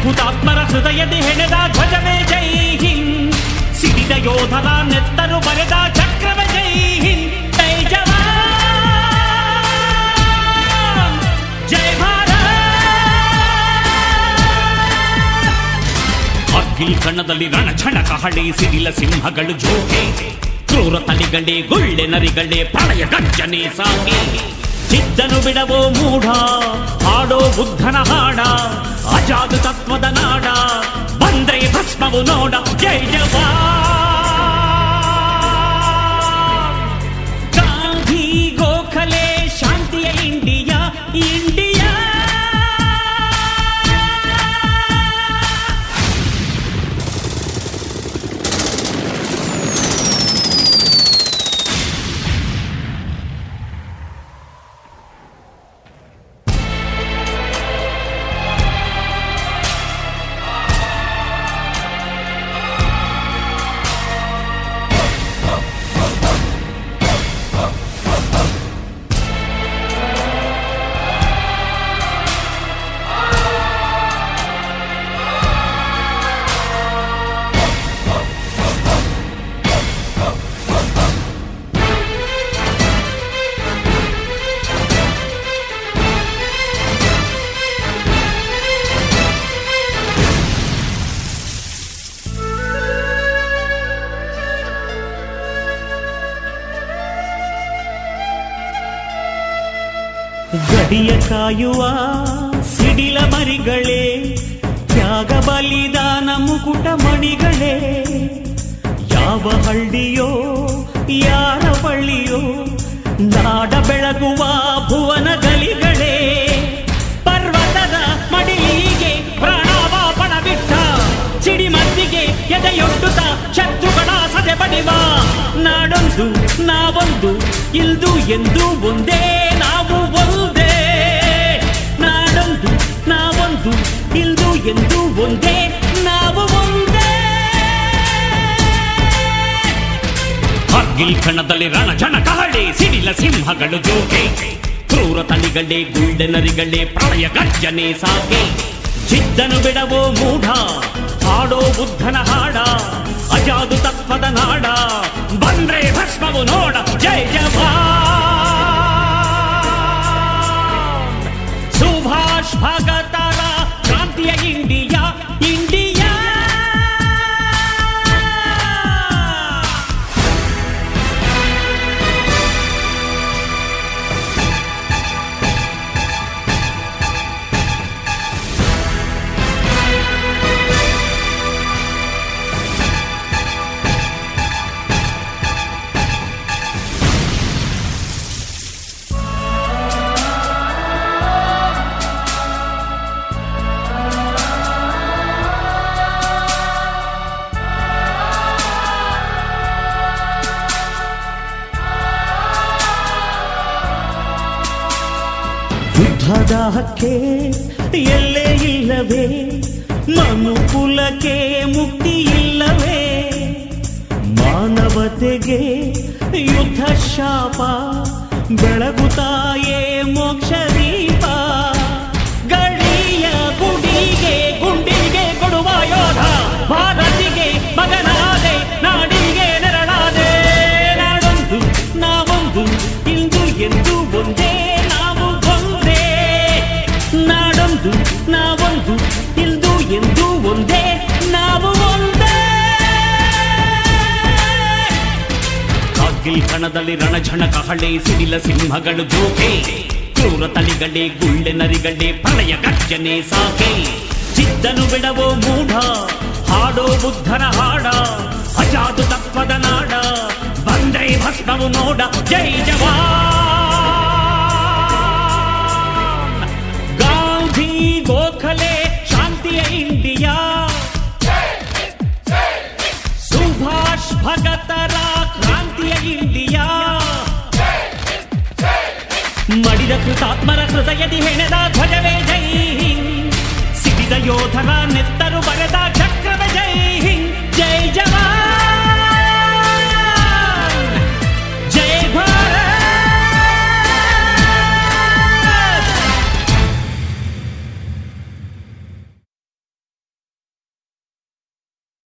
ಹುತಾತ್ಮರ ಹೃದಯದಿ ಹೆಣೆದ ಧ್ವಜವೇ ಜೈ ಹಿಂದ್ ಸಿಡಿದ ಯೋಧರ ನೆತ್ತರು ಬರೆದ ಚಕ್ರವೇ ಜೈ ಹಿಂದ್ ಜೈ ಜವಾನ್ ಜೈ ಭಾರತ್ ಅಗ್ಗಿಲ್ ಕಣ್ಣದಲ್ಲಿ ರಣಛಣ ಕಹಳೆ ಸಿಡಿಲ ಸಿಂಹಗಳು ಜೋಕೆ ಕ್ರೂರ ತಳಿಗಳೇ ಗುಳ್ಳೆ ನರಿಗಳೇ ಪ್ರಳಯ ಗರ್ಜನೆ ಸಾಗಿ ಚಿದ್ದನು ಬಿಡವೋ ಮೂಢ ಹಾಡೋ ಬುದ್ಧನ ಹಾಡ ಅಜಾದ ತತ್ವದ ನಾಡ ಬಂದ್ರೆ ಭಸ್ಮವು ನೋಡ ಜೈ ಜವಾನ್ ಗಾಂಧಿ ಗೋಖಲೆ ಶಾಂತಿಯ ಇಂಡಿಯಾ ಇಂಡಿಯಾ ಗಡಿಯ ಕಾಯುವ ಸಿಡಿಲ ಮರಿಗಳೇ ತ್ಯಾಗ ಬಲಿದಾನ ಮುಕುಟ ಮಣಿಗಳೇ ಯಾವ ಹಳ್ಳಿಯೋ ಯಾರ ಬಳ್ಳಿಯೋ ನಾಡ ಬೆಳಗುವ ಭುವನ ಗಲಿಗಳೇ ಪರ್ವತದ ಮಡಿಲಿಗೆ ಪ್ರಾಣಾವಾಪಣ ಬಿಟ್ಟ ಸಿಡಿಮದ್ದಿಗೆ ಎದೆಯೊಡ್ಡುತ್ತ ಶತ್ರುಗಳ ಸದೆ ಬಡಿವ ನಾಡೊಂದು ನಾವೊಂದು ಇಲ್ದು ಎಂದು ಒಂದೇ ನಾವು ಒಂದೇ ನಾಡೊಂದು ನಾವೊಂದು ಇಲ್ದು ಎಂದು ಒಂದೇ ನಾವು ಒಂದೇ ಕಾರ್ಗಿಲ್ ಕಣದಲ್ಲಿ ರಣಜನ ಕಹಳೆ ಸಿಡಿಲ ಸಿಂಹಗಳು ಜೋಗೆ ಕ್ರೂರ ತಳಿಗಳೇ ಗುಳ್ಳೆ ನರಿಗಳೇ ಪ್ರಳಯ ಗರ್ಜನೆ ಸಾಗೆ ಚಿದ್ದನು ಬಿಡವೋ ಮೂಢ ಹಾಡೋ ಬುದ್ಧನ ಹಾಡ ಅಜಾದು ತತ್ವದ ನಾಡ ಬಂದ್ರೆ ಭಸ್ಮವು ನೋಡ ಜೈ ಜವಾನ್ ಸುಭಾಷ್ ಭಗತರ ಕ್ರಾಂತಿಯ ಇಂಡಿಯಾ ಇಂಡಿಯಾ ಯುದ್ಧದ ಹಕ್ಕೆ ಎಲ್ಲೇ ಇಲ್ಲವೇ ಮನುಕುಲಕ್ಕೆ ಮುಕ್ತಿ ಇಲ್ಲವೇ ಮಾನವತೆಗೆ ಯುದ್ಧ ಶಾಪ ಬೆಳಗುತ್ತಾಯೇ ಮೋಕ್ಷ ದೀಪ ಗಡಿಯ ಗುಡಿಗೆ ಗುಂಡಿಗೆ ಕೊಡುವ ಯೋಧ ಭಾರತಿಗೆ ಮಗನಾದೆ ನಾಡಿಗೆ ನೆರಳಾದೆ ನಾಡೊಂದು ನಾವೊಂದು ಇಂದು ಎಂದು ಒಂದೇ ನಾವು ಒಂದೇ ನಾಡೊಂದು ನಾವೊಂದು ಇಂದು ಎಂದು ಒಂದೇ ನಾವು ಒಂದೇ ಕಾರ್ಗಿಲ್ ಕಣದಲ್ಲಿ ರಣಝಣ ಕಹಳೆ ಸಿಡಿಲ ಸಿಂಹಗಳು ಜೋಕೆ ಕ್ರೂರ ತಳಿಗಳೇ ಗುಳ್ಳೆ ನರಿಗಳೇ ಪ್ರಳಯ ಗರ್ಜನೆ ಸಾಕೆ ಚಿದ್ದನು ಬಿಡವೋ ಮೂಢ ಹಾಡೋ ಬುದ್ಧನ ಹಾಡ ಅಜಾದು ತತ್ವದ ನಾಡ ಬಂದ್ರೆ ಭಸ್ಮವು ನೋಡ ಜೈ ಜವಾನ್ ಗಾಂಧಿ ಗೋಖಲೆ ಶಾಂತಿಯ ಇಂಡಿಯಾ ಸುಭಾಷ್ ಭಗತರ ಕ್ರಾಂತಿಯ ಇಂಡಿಯಾ ಮಡಿದ ಕೃತಾತ್ಮರ ಹೃದಯದಿ ಹೆಣೆದ ಧ್ವಜವೇ ಜೈ ಹಿಂದ್ ಸಿಡಿದ ಯೋಧರ ನೆತ್ತರು ಬರೆದ ಚಕ್ರವೇ ಜೈ ಹಿಂದ್ ಜೈ ಜವಾನ್